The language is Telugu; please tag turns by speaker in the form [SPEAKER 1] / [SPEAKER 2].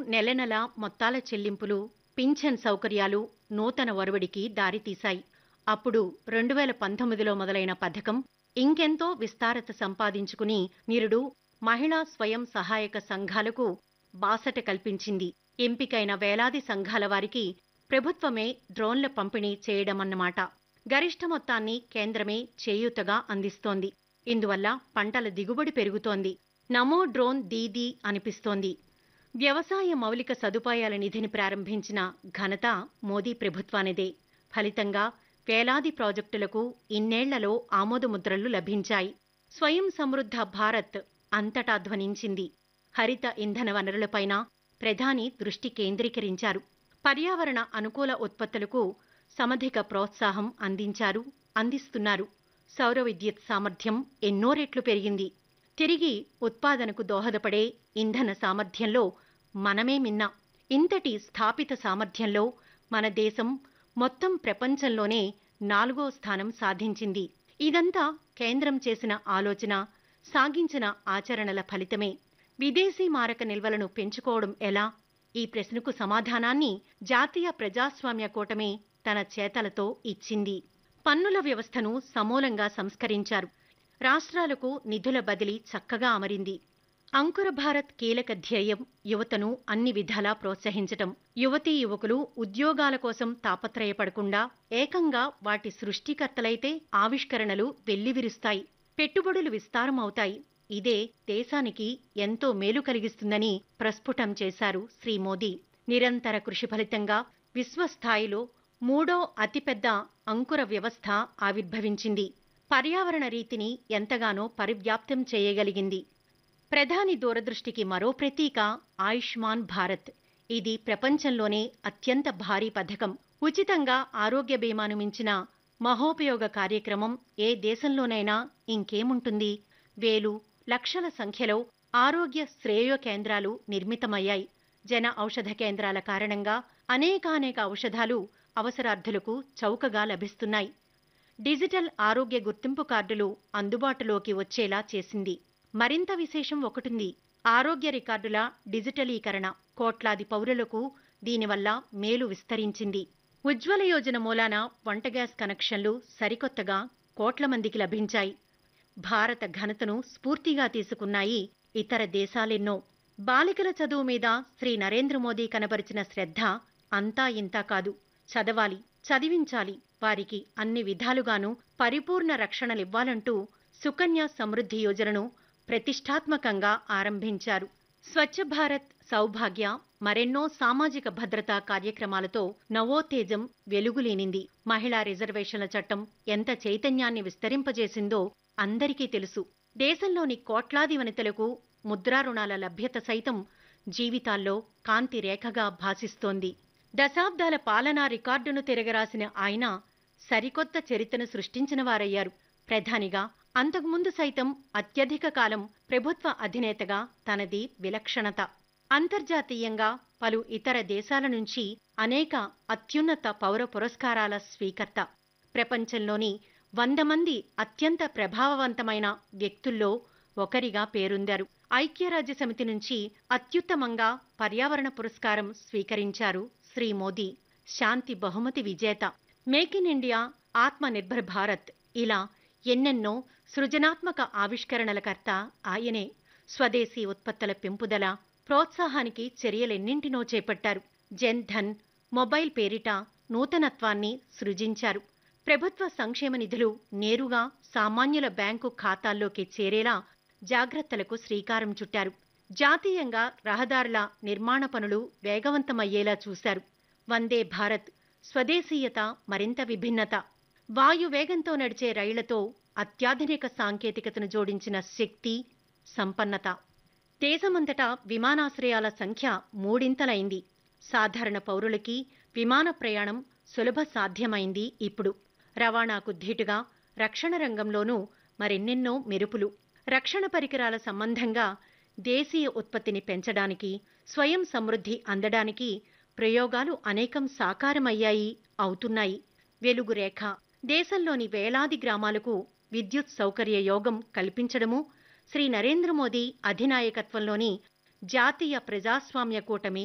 [SPEAKER 1] నెల నెల మొత్తాల చెల్లింపులు పింఛన్ సౌకర్యాలు నూతన ఒరవడికి దారితీశాయి అప్పుడు రెండు వేల పంతొమ్మిదిలో మొదలైన పథకం ఇంకెంతో విస్తారత సంపాదించుకుని నిరుడు మహిళా స్వయం సహాయక సంఘాలకు బాసట కల్పించింది ఎంపికైన వేలాది సంఘాల వారికి ప్రభుత్వమే డ్రోన్ల పంపిణీ చేయడమన్నమాట గరిష్ట మొత్తాన్ని కేంద్రమే చేయూతగా అందిస్తోంది ఇందువల్ల పంటల దిగుబడి పెరుగుతోంది నమో డ్రోన్ దీదీ అనిపిస్తోంది వ్యవసాయ మౌలిక సదుపాయాల నిధిని ప్రారంభించిన ఘనత మోదీ ప్రభుత్వానిదే ఫలితంగా వేలాది ప్రాజెక్టులకు ఇన్నేళ్లలో ఆమోదముద్రలు లభించాయి స్వయం సమృద్ధ భారత్ అంతటా ధ్వనించింది హరిత ఇంధన వనరులపైన ప్రధాని దృష్టి కేంద్రీకరించారు పర్యావరణ అనుకూల ఉత్పత్తులకు సమధిక ప్రోత్సాహం అందించారు అందిస్తున్నారు సౌర విద్యుత్ సామర్థ్యం ఎన్నో రెట్లు పెరిగింది తిరిగి ఉత్పాదనకు దోహదపడే ఇంధన సామర్థ్యంలో మనమే మిన్న ఇంతటి స్థాపిత సామర్థ్యంలో మన దేశం మొత్తం ప్రపంచంలోనే నాలుగో స్థానం సాధించింది ఇదంతా కేంద్రం చేసిన ఆలోచన సాగించిన ఆచరణల ఫలితమే విదేశీ మారక నిల్వలను పెంచుకోవడం ఎలా ఈ ప్రశ్నకు సమాధానాన్ని జాతీయ ప్రజాస్వామ్య కూటమి తన చేతలతో ఇచ్చింది పన్నుల వ్యవస్థను సమూలంగా సంస్కరించారు రాష్ట్రాలకు నిధుల బదిలీ చక్కగా అమరింది అంకుర భారత్ కీలక ధ్యేయం యువతను అన్ని విధాలా ప్రోత్సహించటం యువతీ యువకులు ఉద్యోగాల కోసం తాపత్రయపడకుండా ఏకంగా వాటి సృష్టికర్తలైతే ఆవిష్కరణలు వెల్లివిరుస్తాయి పెట్టుబడులు విస్తారమవుతాయి ఇదే దేశానికి ఎంతో మేలు కలిగిస్తుందని ప్రస్ఫుటం చేశారు శ్రీ మోదీ నిరంతర కృషి ఫలితంగా విశ్వస్థాయిలో మూడో అతిపెద్ద అంకుర వ్యవస్థ ఆవిర్భవించింది పర్యావరణ రీతిని ఎంతగానో పరివ్యాప్తం చేయగలిగింది ప్రధాని దూరదృష్టికి మరో ప్రతీక ఆయుష్మాన్ భారత్ ఇది ప్రపంచంలోనే అత్యంత భారీ పథకం ఉచితంగా ఆరోగ్య బీమాను మించిన మహోపయోగ కార్యక్రమం ఏ దేశంలోనైనా ఇంకేముంటుంది వేలు లక్షల సంఖ్యలో ఆరోగ్య శ్రేయో కేంద్రాలు నిర్మితమయ్యాయి జన ఔషధ కేంద్రాల కారణంగా అనేకానేక ఔషధాలు అవసరార్థులకు చౌకగా లభిస్తున్నాయి డిజిటల్ ఆరోగ్య గుర్తింపు కార్డులు అందుబాటులోకి వచ్చేలా చేసింది మరింత విశేషం ఒకటుంది ఆరోగ్య రికార్డుల డిజిటలీకరణ కోట్లాది పౌరులకు దీనివల్ల మేలు విస్తరించింది ఉజ్వల యోజన మూలాన వంట గ్యాస్ కనెక్షన్లు సరికొత్తగా కోట్ల మందికి లభించాయి భారత ఘనతను స్ఫూర్తిగా తీసుకున్నాయి ఇతర దేశాలెన్నో బాలికల చదువు మీద శ్రీ నరేంద్ర మోదీ కనబరిచిన శ్రద్ధ అంతా ఇంతా కాదు చదవాలి చదివించాలి వారికి అన్ని విధాలుగాను పరిపూర్ణ రక్షణలివ్వాలంటూ సుకన్య సమృద్ధి యోజనను ప్రతిష్టాత్మకంగా ఆరంభించారు స్వచ్ఛ భారత్ సౌభాగ్య మరెన్నో సామాజిక భద్రతా కార్యక్రమాలతో నవోత్తేజం వెలుగులేనింది మహిళా రిజర్వేషన్ల చట్టం ఎంత చైతన్యాన్ని విస్తరింపజేసిందో అందరికీ తెలుసు దేశంలోని కోట్లాది వనితలకు ముద్రా రుణాల లభ్యత సైతం జీవితాల్లో కాంతి రేఖగా భాసిస్తోంది దశాబ్దాల పాలనా రికార్డును తిరగరాసిన ఆయన సరికొత్త చరిత్రను సృష్టించిన వారయ్యారు ప్రధానిగా అంతకుముందు సైతం అత్యధిక కాలం ప్రభుత్వ అధినేతగా తనది విలక్షణత అంతర్జాతీయంగా పలు ఇతర దేశాల నుంచి అనేక అత్యున్నత పౌర పురస్కారాల స్వీకర్త ప్రపంచంలోని వంద మంది అత్యంత ప్రభావవంతమైన వ్యక్తుల్లో ఒకరిగా పేరొందారు ఐక్యరాజ్య సమితి నుంచి అత్యుత్తమంగా పర్యావరణ పురస్కారం స్వీకరించారు శ్రీ మోదీ శాంతి బహుమతి విజేత మేక్ ఇన్ ఇండియా ఆత్మ నిర్భర్ భారత్ ఇలా ఎన్నెన్నో సృజనాత్మక ఆవిష్కరణలకర్త ఆయనే స్వదేశీ ఉత్పత్తుల పెంపుదల ప్రోత్సాహానికి చర్యలెన్నింటినో చేపట్టారు జన్ ధన్ మొబైల్ పేరిట నూతనత్వాన్ని సృజించారు ప్రభుత్వ సంక్షేమ నిధులు నేరుగా సామాన్యుల బ్యాంకు ఖాతాల్లోకి చేరేలా జాగ్రత్తలకు శ్రీకారం చుట్టారు జాతీయంగా రహదారుల నిర్మాణ పనులు వేగవంతమయ్యేలా చూశారు వందే భారత్ స్వదేశీయత మరింత విభిన్నత వాయు వేగంతో నడిచే రైళ్లతో అత్యాధునిక సాంకేతికతను జోడించిన శక్తి సంపన్నత దేశమంతటా విమానాశ్రయాల సంఖ్య మూడింతలైంది సాధారణ పౌరులకి విమాన ప్రయాణం సులభ సాధ్యమైంది ఇప్పుడు రవాణాకు ధీటుగా రక్షణ రంగంలోనూ మరెన్నెన్నో మెరుపులు రక్షణ పరికరాల సంబంధంగా దేశీయ ఉత్పత్తిని పెంచడానికి స్వయం సమృద్ధి అందడానికి ప్రయోగాలు అనేకం సాకారమయ్యాయి అవుతున్నాయి వెలుగు రేఖ దేశంలోని వేలాది గ్రామాలకు విద్యుత్ సౌకర్య యోగం కల్పించడము శ్రీ నరేంద్ర మోదీ అధినాయకత్వంలోని జాతీయ ప్రజాస్వామ్య కూటమి